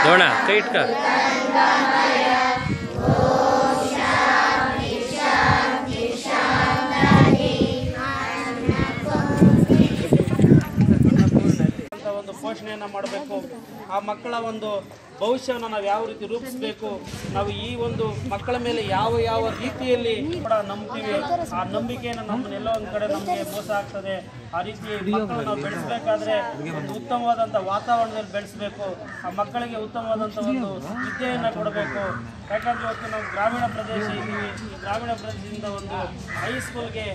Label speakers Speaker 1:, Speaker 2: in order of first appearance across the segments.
Speaker 1: ನೋಡ ಕೈ ಇಟ್ಕ
Speaker 2: ಅಂತ ಒಂದು ಪೋಷಣೆಯನ್ನು ಮಾಡಬೇಕು ಆ ಮಕ್ಕಳ ಒಂದು ಭವಿಷ್ಯವನ್ನು ನಾವು ಯಾವ ರೀತಿ ರೂಪಿಸಬೇಕು ನಾವು ಈ ಒಂದು ಮಕ್ಕಳ ಮೇಲೆ ಯಾವ ಯಾವ ರೀತಿಯಲ್ಲಿ ಕೂಡ ನಂಬ್ತೀವಿ ಆ ನಂಬಿಕೆಯನ್ನು ನಮ್ಮನ್ನೆಲ್ಲ ಒಂದು ಕಡೆ ನಮಗೆ ಮೋಸ ಆಗ್ತದೆ ಆ ರೀತಿ ಮಕ್ಕಳನ್ನು ನಾವು ಬೆಳೆಸಬೇಕಾದ್ರೆ ಒಂದು ಉತ್ತಮವಾದಂಥ ವಾತಾವರಣದಲ್ಲಿ ಬೆಳೆಸಬೇಕು ಆ ಮಕ್ಕಳಿಗೆ ಉತ್ತಮವಾದಂಥ ಒಂದು ವಿದ್ಯೆಯನ್ನು ಕೊಡಬೇಕು ಯಾಕಂದ್ರೆ ಇವತ್ತು ನಾವು ಗ್ರಾಮೀಣ ಪ್ರದೇಶ ಇದ್ದೀವಿ ಈ ಗ್ರಾಮೀಣ ಪ್ರದೇಶದಿಂದ ಒಂದು ಹೈಸ್ಕೂಲ್ಗೆ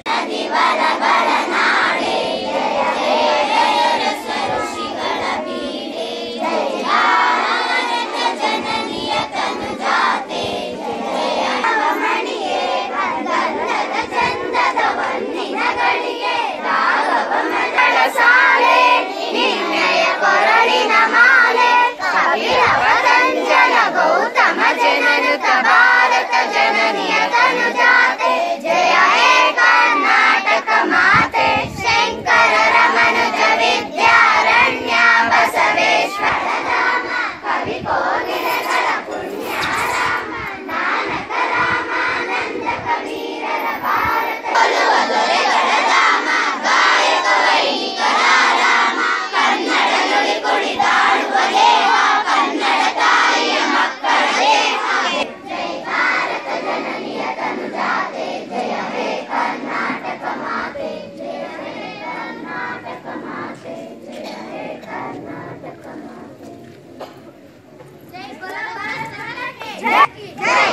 Speaker 3: ಸಾಲೆ ನಿನ್ನಯ ಕೊರಳಿನ ಮಾಲೆ ಕಪಿಲ ಪತಂಜಲ ಗೌತಮ ಜನನುತ ಭಾರತ ಜನನಿಯ ತನು ಜಾತೆ ಜಯ ಹೇ ಕರ್ನಾಟಕ ಮಾತೆ ಶಂಕರ ರಮನುಜ ವಿದ್ಯಾರಣ್ಯ ಬಸವೇಶ್ವರ ಧಾಮ ಕವಿ ಕೋಗಿಲೆಗಳ ಪುಣ್ಯ ರಾಮ ನಾನಕ ರಾಮಾನಂದ ಕಬೀರರ ಭಾರತ ಕೊಲುವ ದೊರೆಗಳ ಧಾಮ ಗಾಯಕ ವೈಣಿಕರ ರಾಮ ಕನ್ನಡ ನುಡಿ ಕುಣಿದಾಡುವ ದೇವ ಕನ್ನಡ ತಾಯಿಯ ಮಕ್ಕಳ ದೇಹ ಜೈ ಭಾರತ ಜನನಿಯ ತನು ಜಾತೆ ಜಯ ಹೇ ಕರ್ನಾಟಕ ಮಾತೆ ಜಯ ಹೇ ಕರ್ನಾಟಕ ಮಾತೆ ಜಯ ಹೇ ಕರ್ನಾಟಕ ಮಾತೆ ಜೈ ಬೋಲೋ ಭಾರತ ಮಾತೆ ಜೈ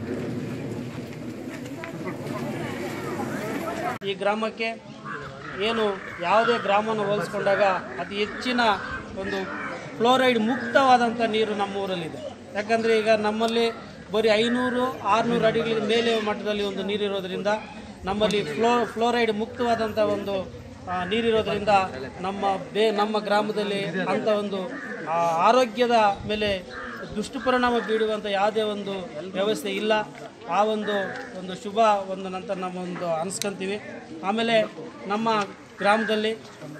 Speaker 2: ಈ ಗ್ರಾಮಕ್ಕೆ ಏನು ಯಾವುದೇ ಗ್ರಾಮವನ್ನು ಹೋಲಿಸ್ಕೊಂಡಾಗ ಅತಿ ಹೆಚ್ಚಿನ ಒಂದು ಫ್ಲೋರೈಡ್ ಮುಕ್ತವಾದಂಥ ನೀರು ನಮ್ಮ ಊರಲ್ಲಿದೆ ಯಾಕಂದರೆ ಈಗ ನಮ್ಮಲ್ಲಿ ಬರೀ ಐನೂರು ಆರುನೂರು ಅಡಿಗಳ ಮೇಲೆ ಮಟ್ಟದಲ್ಲಿ ಒಂದು ನೀರಿರೋದ್ರಿಂದ ನಮ್ಮಲ್ಲಿ ಫ್ಲೋ ಫ್ಲೋರೈಡ್ ಮುಕ್ತವಾದಂಥ ಒಂದು ಆ, ನೀರಿರೋದ್ರಿಂದ ನಮ್ಮ ಬೇ ನಮ್ಮ ಗ್ರಾಮದಲ್ಲಿ ಅಂಥ ಒಂದು ಆ, ಆರೋಗ್ಯದ ಮೇಲೆ ದುಷ್ಟಪರಿಣಾಮ ಬೀಳುವಂಥ ಯಾವುದೇ ಒಂದು ವ್ಯವಸ್ಥೆ ಇಲ್ಲ ಆ ಒಂದು ಒಂದು ಶುಭ ಒಂದು ನಂತರ ನಮ್ಮ ಒಂದು ಅನ್ಸ್ಕೊಂತೀವಿ ಆಮೇಲೆ ನಮ್ಮ ಗ್ರಾಮದಲ್ಲಿ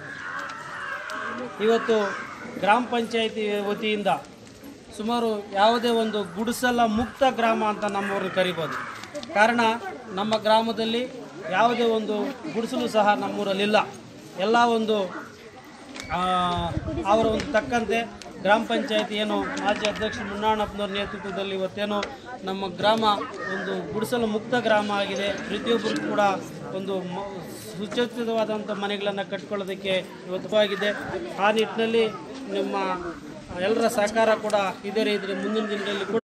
Speaker 2: ಇವತ್ತು ಗ್ರಾಮ ಪಂಚಾಯಿತಿ ವತಿಯಿಂದ ಸುಮಾರು ಯಾವುದೇ ಒಂದು ಗುಡಿಸಲ ಮುಕ್ತ ಗ್ರಾಮ ಅಂತ ನಮ್ಮವ್ರನ್ನ ಕರಿಬೋದು ಕಾರಣ ನಮ್ಮ ಗ್ರಾಮದಲ್ಲಿ ಯಾವುದೇ ಒಂದು ಗುಡಿಸಲು ಸಹ ನಮ್ಮೂರಲ್ಲಿಲ್ಲ ಎಲ್ಲ ಒಂದು ಆ, ಅವರ ಒಂದು ತಕ್ಕಂತೆ ಗ್ರಾಮ ಪಂಚಾಯತಿ ಏನು ಮಾಜಿ ಅಧ್ಯಕ್ಷ ಮುನ್ನಣ್ಣಪ್ಪನವ್ರ ನೇತೃತ್ವದಲ್ಲಿ ಇವತ್ತೇನು ನಮ್ಮ ಗ್ರಾಮ ಒಂದು ಗುಡಿಸಲು ಮುಕ್ತ ಗ್ರಾಮ ಆಗಿದೆ ಪ್ರತಿಯೊಬ್ಬರು ಕೂಡ ಒಂದು ಮ- ಸುಸಜ್ಜಿತವಾದಂಥ ಮನೆಗಳನ್ನು ಕಟ್ಕೊಳ್ಳೋದಕ್ಕೆ ಇವತ್ತು ಆಗಿದೆ ಆ ನಿಟ್ಟಿನಲ್ಲಿ ನಿಮ್ಮ ಎಲ್ಲರ ಸಹಕಾರ ಕೂಡ ಇದೇ ರೀತಿ ಮುಂದಿನ ದಿನಗಳಲ್ಲಿ ಕೂಡ